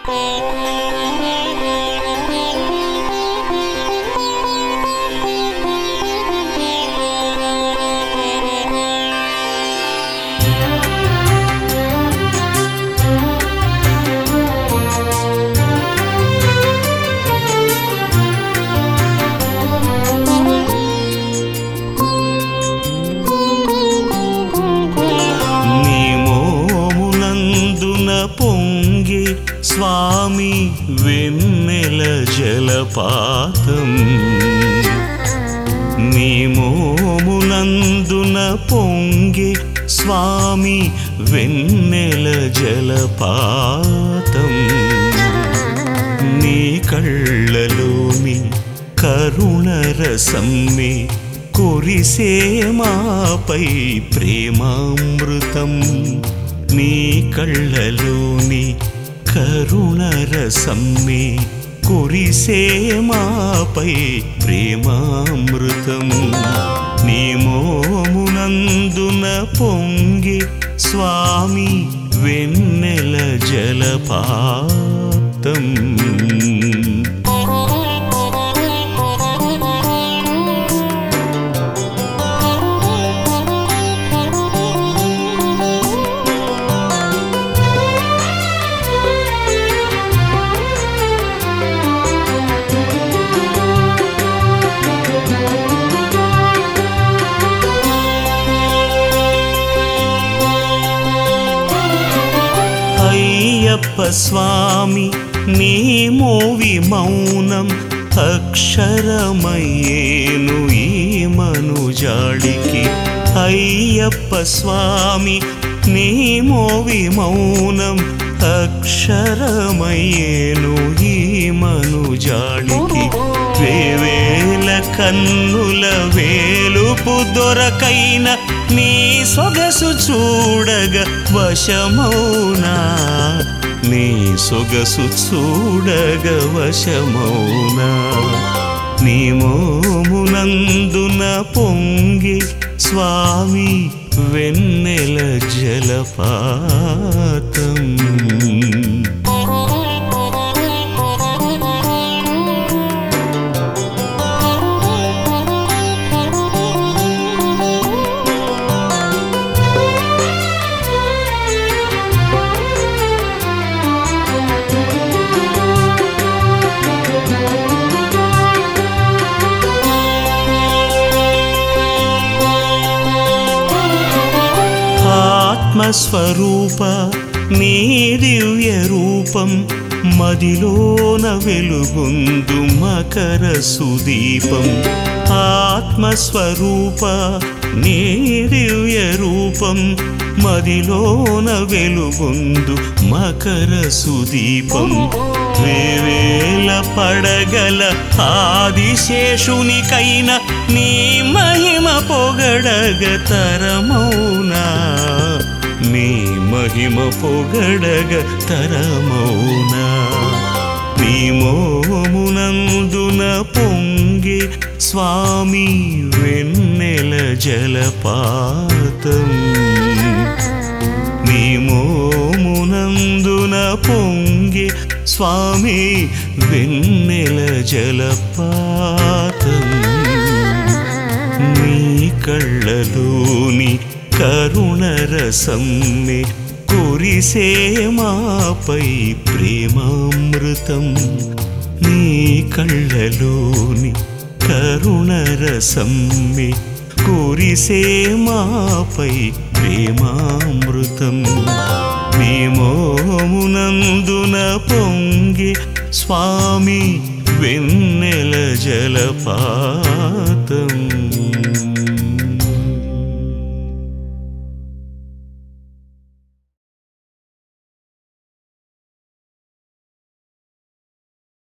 నీ మోమునందున పొంగి స్వామి వెన్నెల జలపాతం నీ మోమునందున పొంగి స్వామి వెన్నెల జలపాతం నీ కళ్ళలోని కరుణ రసమ్మి కురిసే మాపై ప్రేమామృతం నీ కళ్ళలోని కరుణ రసమ్మి కురిసే మాపై ప్రేమామృతం నీ మోమునందున పొంగి స్వామి వెన్నెల జలపాతం అయ్యప్ప స్వామి నీ మోవి మౌనం అక్షరమయ్యేను ఈ మనుజాడికి అయ్యప్ప స్వామి నీ మోవి మౌనం అక్షరమయ్యేను ఈ మనుజాడికి వేవేల కన్నుల వేలుపు దొరకైన నీ సొగసు చూడగ వశమౌనా నీ సొగసు చూడగ వశమౌనా నీ మోమునందున పొంగి స్వామి వెన్నెల జలపాతం ఆత్మస్వరూప నీ దివ్య రూపం మదిలోన వెలుగుందు మకర సుదీపం ఆత్మస్వరూప నీ దివ్య రూపం మదిలోన వెలుగుందు మకర సుదీపం వేవేల పడగల ఆదిశేషునికైన నీ మహిమ పొగడగ తరమౌనా నీ మహిమ పొగడగ తరమౌనా నీ మోమునందున పొంగి స్వామి వెన్నెల జలపాతం నీ మోమునందున పొంగి స్వామి వెన్నెల జలపాతం నీ కళ్ళలోని కరుణ రసమ్మె కురిసే మాపై ప్రేమామృతం నీ కళ్ళలోని కరుణ రసమ్మె కురిసే మాపై ప్రేమామృతం నీ మోమునందున పొంగి స్వామి వెన్నెల జలపాతం